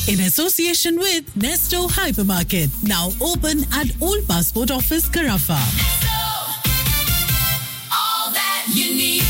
in association with Nesto Hypermarket, now open at Old Passport Office, Carafa. all that you need.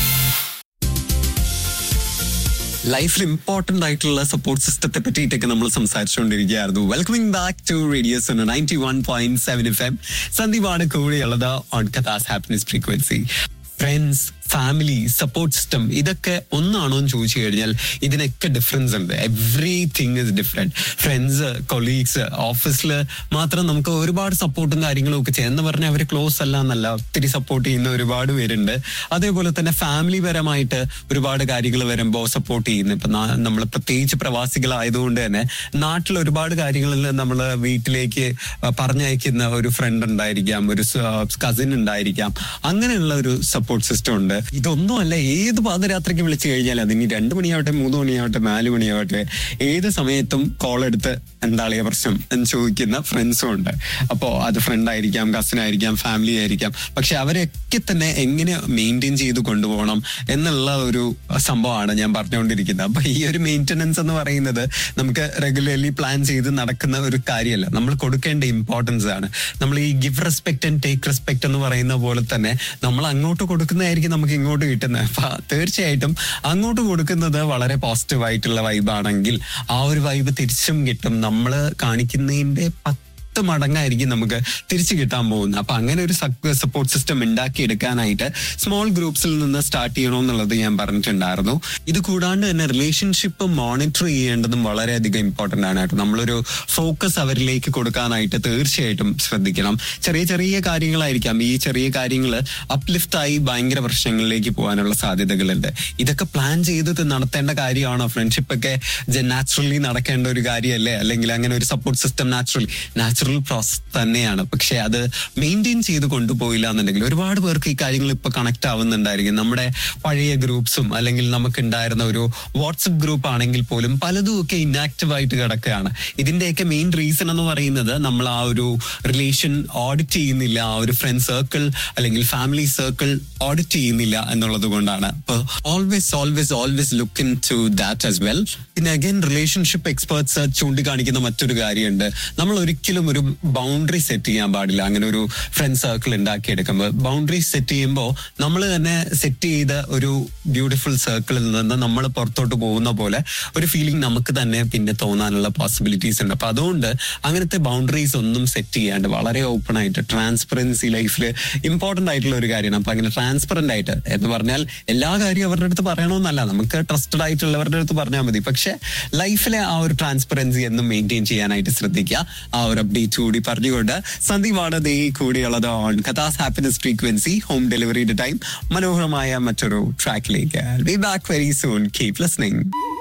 ലൈഫിൽ important ആയിട്ടുള്ള support സിസ്റ്റത്തെ പറ്റിയിട്ടൊക്കെ നമ്മൾ സംസാരിച്ചുകൊണ്ടിരിക്കുകയായിരുന്നു welcoming back to radio's ninety one point seven F M സന്ദീപാണ് കൂടെയുള്ളത് on Katha's happiness frequency friends family support system ഇതൊക്കെ ഒന്നാണോ എന്ന് ചോദിച്ചു കഴിഞ്ഞാൽ ഇതിനൊക്കെ ഡിഫറൻസ് ഉണ്ട് everything is different friends colleagues ഓഫീസിൽ മാത്രം നമുക്ക് ഒരുപാട് സപ്പോർട്ടും കാര്യങ്ങളും ഒക്കെ ചെയ്യാം എന്ന് പറഞ്ഞാൽ അവർ ക്ലോസ് അല്ല എന്നല്ല ഒത്തിരി സപ്പോർട്ട് ചെയ്യുന്ന ഒരുപാട് പേരുണ്ട് അതേപോലെ തന്നെ ഫാമിലി പരമായിട്ട് ഒരുപാട് കാര്യങ്ങൾ വരുമ്പോൾ സപ്പോർട്ട് ചെയ്യുന്നു ഇപ്പൊ നമ്മൾ പ്രത്യേകിച്ച് പ്രവാസികളായതുകൊണ്ട് തന്നെ നാട്ടിൽ ഒരുപാട് കാര്യങ്ങളിൽ നമ്മൾ വീട്ടിലേക്ക് ആ, പറഞ്ഞയക്കുന്ന ഒരു ഫ്രണ്ട് ഉണ്ടായിരിക്കാം ഒരു കസിൻ ഉണ്ടായിരിക്കാം അങ്ങനെയുള്ള ഒരു സപ്പോർട്ട് സിസ്റ്റം ഉണ്ട് ഇതൊന്നും അല്ല ഏത് പാദരാത്രിക്ക് വിളിച്ചു കഴിഞ്ഞാൽ അതിന് രണ്ട് മണിയാവട്ടെ മൂന്ന് മണിയാവട്ടെ നാല് മണിയാവട്ടെ ഏത് സമയത്തും കോൾ എടുത്ത് എന്താളിയ പ്രശ്നം എന്ന് ചോദിക്കുന്ന ഫ്രണ്ട്സും ഉണ്ട് അപ്പോ അത് ഫ്രണ്ട് ആയിരിക്കാം കസിൻ ആയിരിക്കാം ഫാമിലി ആയിരിക്കാം പക്ഷെ അവരൊക്കെ തന്നെ എങ്ങനെ മെയിൻറ്റെയിൻ ചെയ്ത് കൊണ്ടുപോകണം എന്നുള്ള ഒരു സംഭവമാണ് ഞാൻ പറഞ്ഞുകൊണ്ടിരിക്കുന്നത് അപ്പൊ ഈ ഒരു മെയിൻ്റനൻസ് എന്ന് പറയുന്നത് നമുക്ക് റെഗുലർലി പ്ലാൻ ചെയ്ത് നടക്കുന്ന ഒരു കാര്യമല്ല നമ്മൾ കൊടുക്കേണ്ട ഇമ്പോർട്ടൻസ് ആണ് നമ്മൾ ഈ give respect and take respect എന്ന് പറയുന്ന പോലെ തന്നെ നമ്മൾ അങ്ങോട്ട് കൊടുക്കുന്നതായിരിക്കും നമുക്ക് ഇങ്ങോട്ട് കിട്ടുന്നത് അപ്പൊ തീർച്ചയായിട്ടും അങ്ങോട്ട് കൊടുക്കുന്നത് വളരെ പോസിറ്റീവ് ആയിട്ടുള്ള വൈബാണെങ്കിൽ ആ ഒരു വൈബ് തിരിച്ചും കിട്ടും നമ്മൾ കാണിക്കുന്നതിന്റെ പത്ത് പത്ത് മടങ്ങായിരിക്കും നമുക്ക് തിരിച്ചു കിട്ടാൻ പോകുന്നത് അപ്പൊ അങ്ങനെ ഒരു സപ്പോർട്ട് സിസ്റ്റം ഉണ്ടാക്കി എടുക്കാനായിട്ട് സ്മോൾ ഗ്രൂപ്പ്സിൽ നിന്ന് സ്റ്റാർട്ട് ചെയ്യണമെന്നുള്ളത് ഞാൻ പറഞ്ഞിട്ടുണ്ടായിരുന്നു ഇത് കൂടാണ്ട് തന്നെ റിലേഷൻഷിപ്പ് മോണിറ്റർ ചെയ്യേണ്ടതും വളരെയധികം ഇമ്പോർട്ടന്റ് ആണ് കേട്ടോ നമ്മളൊരു ഫോക്കസ് അവരിലേക്ക് കൊടുക്കാനായിട്ട് തീർച്ചയായിട്ടും ശ്രദ്ധിക്കണം ചെറിയ ചെറിയ കാര്യങ്ങളായിരിക്കാം ഈ ചെറിയ കാര്യങ്ങൾ അപ്ലിഫ്റ്റ് ആയി ഭയങ്കര പ്രശ്നങ്ങളിലേക്ക് പോകാനുള്ള സാധ്യതകളുണ്ട് ഇതൊക്കെ പ്ലാൻ ചെയ്ത് നടത്തേണ്ട കാര്യമാണോ ഫ്രണ്ട്ഷിപ്പ് ഒക്കെ നാച്ചുറലി നടക്കേണ്ട ഒരു കാര്യമല്ലേ അല്ലെങ്കിൽ അങ്ങനെ ഒരു support system naturally natural process തന്നെയാണ് പക്ഷെ അത് മെയിൻറ്റെയിൻ ചെയ്ത് കൊണ്ടുപോയില്ല എന്നുണ്ടെങ്കിൽ ഒരുപാട് പേർക്ക് ഈ കാര്യങ്ങൾ ഇപ്പൊ കണക്ട് ആവുന്നുണ്ടായിരിക്കും നമ്മുടെ പഴയ ഗ്രൂപ്പ്സും അല്ലെങ്കിൽ നമുക്ക് ഉണ്ടായിരുന്ന ഒരു വാട്സപ്പ് ഗ്രൂപ്പ് ആണെങ്കിൽ പോലും പലതും ഒക്കെ ഇനാക്റ്റീവ് ആയിട്ട് കിടക്കുകയാണ് ഇതിന്റെയൊക്കെ മെയിൻ റീസൺ എന്ന് പറയുന്നത് നമ്മൾ ആ ഒരു റിലേഷൻ ഓഡിറ്റ് ചെയ്യുന്നില്ല ആ ഒരു ഫ്രണ്ട് സർക്കിൾ അല്ലെങ്കിൽ ഫാമിലി സർക്കിൾ ഓഡിറ്റ് ചെയ്യുന്നില്ല എന്നുള്ളത് കൊണ്ടാണ് അപ്പോൾ always always always look into that as well പിന്നെ അഗൈൻ റിലേഷൻഷിപ്പ് എക്സ്പേർട്സ് ചൂണ്ടിക്കാണിക്കുന്ന മറ്റൊരു കാര്യമുണ്ട് നമ്മൾ ഒരിക്കലും ഒരു ബൗണ്ടറി സെറ്റ് ചെയ്യാൻ പാടില്ല അങ്ങനെ ഒരു ഫ്രണ്ട് സർക്കിൾ ഉണ്ടാക്കിയെടുക്കുമ്പോൾ ബൗണ്ടറി സെറ്റ് ചെയ്യുമ്പോൾ നമ്മൾ തന്നെ സെറ്റ് ചെയ്ത ഒരു ബ്യൂട്ടിഫുൾ സർക്കിളിൽ നിന്ന് നമ്മൾ പുറത്തോട്ട് പോകുന്ന പോലെ ഒരു ഫീലിംഗ് നമുക്ക് തന്നെ പിന്നെ തോന്നാനുള്ള പോസിബിലിറ്റീസ് ഉണ്ട് അപ്പൊ അതുകൊണ്ട് അങ്ങനത്തെ ബൗണ്ടറീസ് ഒന്നും സെറ്റ് ചെയ്യാണ്ട് വളരെ ഓപ്പൺ ആയിട്ട് ട്രാൻസ്പെറൻസി ലൈഫിൽ ഇമ്പോർട്ടന്റ് ആയിട്ടുള്ള ഒരു കാര്യമാണ് അപ്പൊ അങ്ങനെ ട്രാൻസ്പെറന്റ് ആയിട്ട് എന്ന് പറഞ്ഞാൽ എല്ലാ കാര്യവും അവരുടെ അടുത്ത് പറയണമെന്നല്ല നമുക്ക് ട്രസ്റ്റഡ് ആയിട്ടുള്ളവരുടെ അടുത്ത് പറഞ്ഞാൽ മതി പക്ഷെ ലൈഫിലെ ആ ഒരു ട്രാൻസ്പെറൻസി എന്നും മെയിൻറ്റെയിൻ ചെയ്യാനായിട്ട് ശ്രദ്ധിക്കുക ആ ഒരു അപ്ഡേറ്റ് കൂടി പറഞ്ഞുകൊണ്ട് സന്ദീപാണ് ദേ കൂടിയുള്ളത് on Katha's happiness frequency home ഡെലിവറിയുടെ ടൈം മനോഹരമായ മറ്റൊരു ട്രാക്കിലേക്ക് be back very soon keep listening